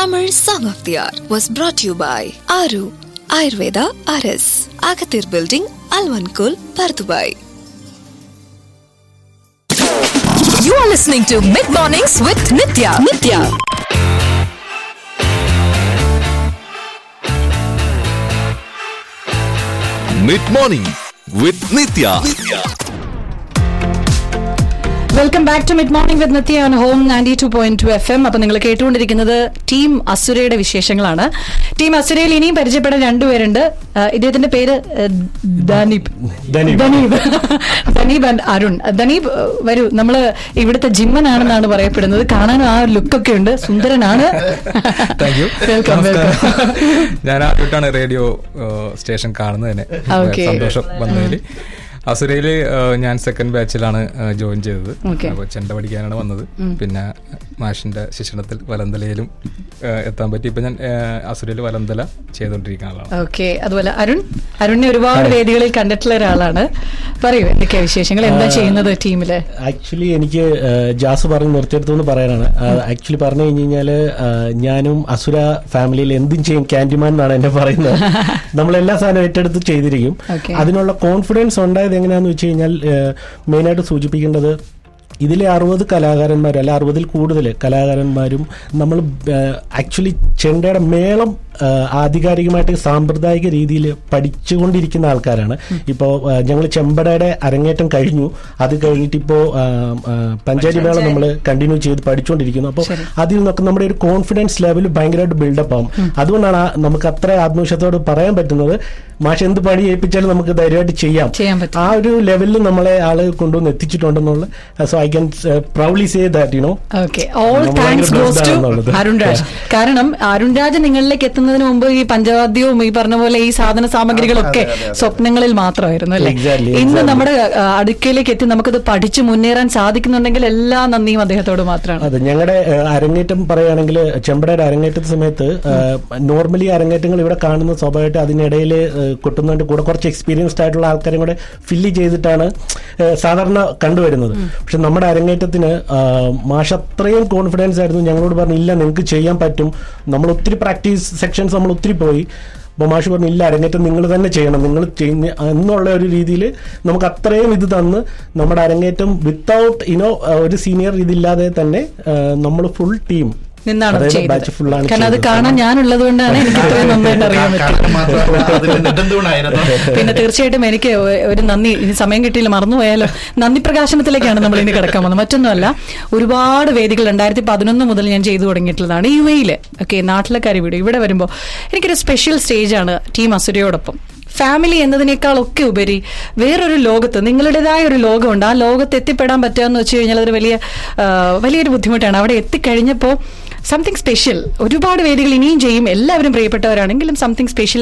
Tamil Song of the Hour was brought to you by Aru Ayurveda RS, Agathir Building, Alvankul, Pardubai. You are listening to Mid Mornings with Nitya. Nitya. Mid morning with Nitya welcome back to mid morning with Nitya on home ninety two point two F M അപ്പൊ നിങ്ങൾ കേട്ടുകൊണ്ടിരിക്കുന്നത് team അസുരയുടെ വിശേഷങ്ങളാണ് team അസുരയിൽ ഇനിയും പരിചയപ്പെടാൻ രണ്ടുപേരുണ്ട് ആ, ഇദ്ദേഹത്തിന്റെ പേര് ആ, ദനീബ് ദനീബ്. ദനീബ് ദനീബ് ആൻഡ് അരുൺ ദനീബ് ആ, വരൂ നമ്മള് ഇവിടുത്തെ ജിമ്മനാണെന്നാണ് പറയപ്പെടുന്നത് കാണാൻ ആ ലുക്കൊക്കെ ഉണ്ട് സുന്ദരനാണ് താങ്ക് യു വെൽക്കം വെൽക്കം ഞാൻ ആദ്യമായിട്ടാണ് റേഡിയോ സ്റ്റേഷൻ കാണുന്നത് തന്നെ Okay. സന്തോഷം വന്നതിൽ അസുരയില് ഏഹ്, ഞാൻ സെക്കൻഡ് ബാച്ചിലാണ് ജോയിൻ ചെയ്തത് Okay. അപ്പോൾ ചെണ്ട പഠിക്കാനാണ് വന്നത് പിന്നെ മാഷിന്റെ ശിക്ഷണത്തിൽ വലന്തലയിലും ഏഹ്, എത്താൻ പറ്റി ഇപ്പൊ ഞാൻ ഏഹ്, അസുരയിൽ വലന്തല ചെയ്തുകൊണ്ടിരിക്കുന്ന ആളാണ് ഓക്കെ അതുപോലെ അരുൺ അരുണിനെ ഒരുപാട് വേദികളിൽ കണ്ടിട്ടുള്ള ഒരാളാണ് പറയൂ എന്തൊക്കെയാ വിശേഷങ്ങൾ എന്താ ചെയ്യുന്നത് ടീമില് ആക്ച്വലി എനിക്ക് ഏഹ്, ജാസ് പറഞ്ഞ് നിർത്തിയെടുത്തു പറയാനാണ് ആക്ച്വലി പറഞ്ഞു കഴിഞ്ഞ് കഴിഞ്ഞാല് ഏഹ്, ഞാനും അസുര ഫാമിലിയിൽ എന്തും ചെയ്യും ക്യാൻഡിമാൻ എന്നാണ് എന്നെ പറയുന്നത് നമ്മളെല്ലാ സാധനവും ഏറ്റെടുത്ത് ചെയ്തിരിക്കും Okay. അതിനുള്ള കോൺഫിഡൻസ് ഉണ്ടായത് എങ്ങനെയാന്ന് വെച്ച് കഴിഞ്ഞാൽ മെയിനായിട്ട് സൂചിപ്പിക്കേണ്ടത് ഇതിലെ അറുപത് കലാകാരന്മാർ അല്ല അറുപതിൽ കൂടുതൽ കലാകാരന്മാരും നമ്മൾ ആക്ച്വലി ചെണ്ടയുടെ മേളം ആ, ആധികാരികമായിട്ട് സാമ്പ്രദായിക രീതിയിൽ പഠിച്ചുകൊണ്ടിരിക്കുന്ന ആൾക്കാരാണ് ഇപ്പോൾ ഞങ്ങൾ ചെമ്പടയുടെ അരങ്ങേറ്റം കഴിഞ്ഞു അത് കഴിഞ്ഞിട്ട് ഇപ്പോൾ പഞ്ചായത്ത് മേളം നമ്മൾ കണ്ടിന്യൂ ചെയ്ത് പഠിച്ചുകൊണ്ടിരിക്കുന്നു അപ്പോൾ അതിൽ നിന്നൊക്കെ നമ്മുടെ ഒരു കോൺഫിഡൻസ് ലെവൽ ഭയങ്കരമായിട്ട് ബിൽഡപ്പ് ആവും അതുകൊണ്ടാണ് ആ നമുക്ക് അത്ര ആത്മവിശ്വാസത്തോട് പറയാൻ പറ്റുന്നത് മാഷ് എന്ത് പണി ഏൽപ്പിച്ചാലും നമുക്ക് ധൈര്യമായിട്ട് ചെയ്യാം ചെയ്യാൻ പറ്റും. ആ ഒരു ലെവലിൽ നമ്മളെ ആള് കൊണ്ടുവന്ന് എത്തിച്ചിട്ടുണ്ടെന്നുള്ള so I can proudly say that you know okay all നമ്മൾ താങ്ക്സ് ഭയങ്കര ഗോസ് ടു blessed ആണെന്നുള്ളത്. അരുൺ രാജ് കാരണം അരുൺ രാജ് നിങ്ങളിലേക്ക് എത്തുന്നതിന് മുമ്പ് ഈ പഞ്ചവാദ്യവും ഈ പറഞ്ഞ പോലെ ഈ സാധന സാമഗ്രികളൊക്കെ സ്വപ്നങ്ങളിൽ മാത്രമായിരുന്നു അല്ലേ Exactly, ഇന്ന് exactly. നമ്മുടെ ആ, അടുക്കയിലേക്ക് എത്തി നമുക്കത് പഠിച്ചു മുന്നേറാൻ സാധിക്കുന്നുണ്ടെങ്കിൽ എല്ലാ നന്ദിയും അദ്ദേഹത്തോട് മാത്രമാണ് അതെ ഞങ്ങളുടെ അരങ്ങേറ്റം പറയുകയാണെങ്കിൽ ചെമ്പടയുടെ അരങ്ങേറ്റ സമയത്ത് നോർമലി അരങ്ങേറ്റങ്ങൾ ഇവിടെ കാണുന്ന സ്വാഭാവികമായിട്ട് അതിനിടയിൽ കൊട്ടുന്നതിന്റെ കൂടെ കുറച്ച് എക്സ്പീരിയൻസ്ഡ് ആയിട്ടുള്ള ആൾക്കാരും കൂടെ ഫില്ല് ചെയ്തിട്ടാണ് ആ, സാധാരണ കണ്ടുവരുന്നത് പക്ഷെ നമ്മുടെ അരങ്ങേറ്റത്തിന് ആ, മാഷ് അത്രയും കോൺഫിഡൻസ് ആയിരുന്നു ഞങ്ങളോട് പറഞ്ഞു ഇല്ല നിങ്ങൾക്ക് ചെയ്യാൻ പറ്റും നമ്മൾ ഒത്തിരി പ്രാക്ടീസ് സെക്ഷൻസ് നമ്മൾ ഒത്തിരി പോയി അപ്പോൾ മാഷ് പറഞ്ഞു ഇല്ല അരങ്ങേറ്റം നിങ്ങൾ തന്നെ ചെയ്യണം നിങ്ങൾ ചെയ്യുന്ന എന്നുള്ള ഒരു രീതിയിൽ നമുക്ക് അത്രയും ഇത് തന്ന് നമ്മുടെ അരങ്ങേറ്റം വിത്തൗട്ട് ഇനോ ഒരു സീനിയർ ഇതില്ലാതെ തന്നെ നമ്മൾ ഫുൾ ടീം നിന്നാണ് അത് അതായത് batch full ചെയ്തത് ആണ് കാരണം അത് ചെയ്തത്. കാണാൻ ഞാനുള്ളത് കൊണ്ടാണ് എനിക്ക് ഇത്രയും നന്നായിട്ട് അറിയാൻ പറ്റും പിന്നെ തീർച്ചയായിട്ടും എനിക്ക് ഒ- ഒരു നന്ദി ഇനി സമയം കിട്ടിയില്ല മറന്നുപോയാലോ നന്ദി പ്രകാശനത്തിലേക്കാണ് നമ്മൾ ഇനി കിടക്കാൻ പോകുന്നത് മറ്റൊന്നുമല്ല ഒരുപാട് വേദികൾ രണ്ടായിരത്തി പതിനൊന്ന് മുതൽ ഞാൻ ചെയ്തു തുടങ്ങിയിട്ടുള്ളതാണ് യു എയിൽ ഓക്കെ നാട്ടിലെ കാര്യം വീട് ഇവിടെ വരുമ്പോൾ എനിക്കൊരു സ്പെഷ്യൽ സ്റ്റേജാണ് ടീം അസുരയോടൊപ്പം ഫാമിലി എന്നതിനേക്കാളൊക്കെ ഉപരി വേറൊരു ലോകത്ത് നിങ്ങളുടേതായ ഒരു ലോകമുണ്ട് ആ ലോകത്ത് എത്തിപ്പെടാൻ പറ്റുക എന്ന് വെച്ച് കഴിഞ്ഞാൽ അതൊരു വലിയ ആ, വലിയൊരു ബുദ്ധിമുട്ടാണ് അവിടെ എത്തിക്കഴിഞ്ഞപ്പോൾ സംതിങ് സ്പെഷ്യൽ ഒരുപാട് വേദികൾ ഇനിയും ചെയ്യും എല്ലാവരും പ്രിയപ്പെട്ടവരാണെങ്കിലും സംതിങ് സ്പെഷ്യൽ